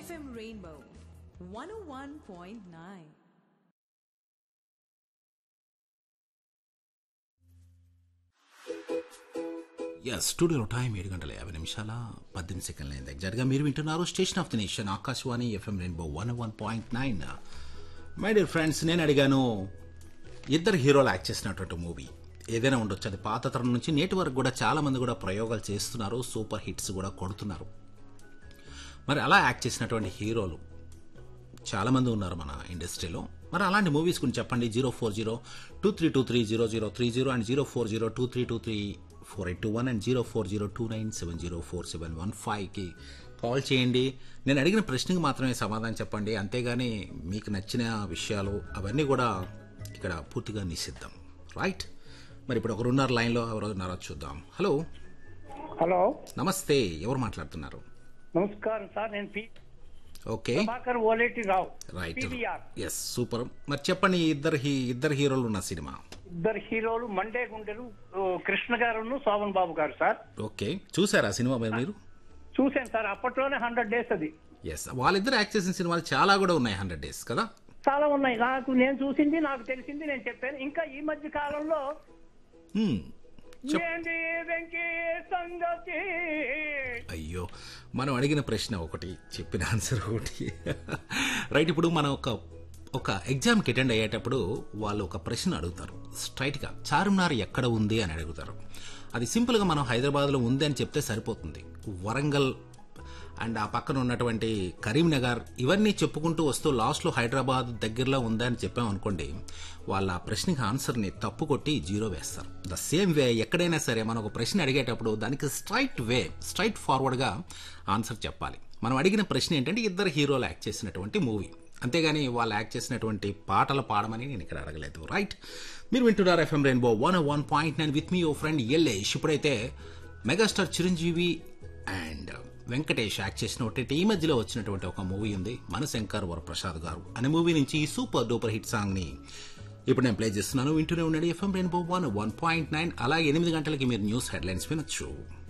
FM Rainbow 101.9. ఎస్ స్టూడియోలో time ఏడు గంటల యాభై నిమిషాల పద్దెనిమిది సెకండ్ల అయింది ఎగ్జాక్ట్గా మీరు వింటున్నారు station of the nation Akashvani FM Rainbow one one point nine my dear friends నేను అడిగాను ఇద్దరు హీరోలు యాక్ట్ చేసినటువంటి మూవీ ఏదైనా ఉండొచ్చు అది పాత తరం నుంచి నేటి వరకు కూడా చాలా మంది కూడా ప్రయోగాలు చేస్తున్నారు సూపర్ హిట్స్ కూడా కొడుతున్నారు మరి అలా యాక్ట్ చేసినటువంటి హీరోలు చాలా మంది ఉన్నారు మన ఇండస్ట్రీలో మరి అలాంటి మూవీస్ గురించి చెప్పండి zero four zero two three two three zero zero three zero and zero four zero two three two three four eight two one and zero four zero two nine seven zero four seven one ఫైవ్కి call చేయండి నేను అడిగిన ప్రశ్నకి మాత్రమే సమాధానం చెప్పండి అంతేగాని మీకు నచ్చిన విషయాలు అవన్నీ కూడా ఇక్కడ పూర్తిగా నిషిద్ధం రైట్ మరి ఇప్పుడు ఒకరున్నారు లైన్లో ఎవరు ఉన్నారో చూద్దాం హలో హలో నమస్తే ఎవరు మాట్లాడుతున్నారు నమస్కారం సార్ నేను P okay Prabhakar Oleti Rao right P V R yes super మరి చెప్పండి ఈ ఇద్దరు హీ ఇద్దరు హీరోలు ఉన్న సినిమా ఇద్దరు హీరోలు మండే గుండెలు ఓ, కృష్ణ గారును శోభన్ బాబు గారు సార్ ఓకే చూసారా సినిమా మరి మీరు చూశాను సార్ అప్పట్లోనే హండ్రెడ్ డేస్ అది ఎస్ వాళ్ళిద్దరు యాక్ట్ చేసిన సినిమాలు చాలా కూడా ఉన్నాయి హండ్రెడ్ డేస్ కదా చాలా ఉన్నాయి నాకు నేను చూసింది నాకు తెలిసింది నేను చెప్పాను ఇంకా ఈ మధ్య కాలంలో Hmm. చెప్ ఏంది వెంకీ సంగతి అయ్యో మనం అడిగిన ప్రశ్న ఒకటి చెప్పిన ఆన్సర్ ఒకటి రైట్ ఇప్పుడు మనం ఒక ఒక ఎగ్జామ్కి అటెండ్ అయ్యేటప్పుడు వాళ్ళు ఒక ప్రశ్న అడుగుతారు స్ట్రైట్గా చార్మినార్ ఎక్కడ ఉంది అని అడుగుతారు అది సింపుల్గా మనం హైదరాబాద్లో ఉంది అని చెప్తే సరిపోతుంది వరంగల్ అండ్ ఆ పక్కన ఉన్నటువంటి కరీంనగర్ ఇవన్నీ చెప్పుకుంటూ వస్తూ లాస్ట్లో హైదరాబాద్ దగ్గరలో ఉందా అని చెప్పామనుకోండి వాళ్ళ ఆ ప్రశ్నకి ఆన్సర్ని తప్పు కొట్టి జీరో వేస్తారు ద సేమ్ వే ఎక్కడైనా సరే మనం ఒక ప్రశ్న అడిగేటప్పుడు దానికి స్ట్రైట్ వే స్ట్రైట్ ఫార్వర్డ్గా ఆన్సర్ చెప్పాలి మనం అడిగిన ప్రశ్న ఏంటంటే ఇద్దరు హీరోలు యాక్ట్ చేసినటువంటి మూవీ అంతేగాని వాళ్ళు యాక్ట్ చేసినటువంటి పాటలు పాడమని నేను ఇక్కడ అడగలేదు రైట్ మీరు వింటున్నారు FM Rainbow one one point nine with మీ ఓ ఫ్రెండ్ ఎల్లేష్ ఇప్పుడైతే megastar Chiranjeevi and Venkatesh act చేసినటువంటి ఈ మధ్యలో వచ్చినటువంటి ఒక మూవీ ఉంది మనశంకర్ వరప్రసాద్ గారు అనే మూవీ నుంచి ఈ సూపర్ డూపర్ హిట్ సాంగ్ ని ఇప్పుడు నేను ప్లే చేస్తున్నాను వింటూనే ఉండండి FM Rainbow one one point nine అలా ఎనిమిది గంటలకి మీరు న్యూస్ హెడ్లైన్స్ వినొచ్చు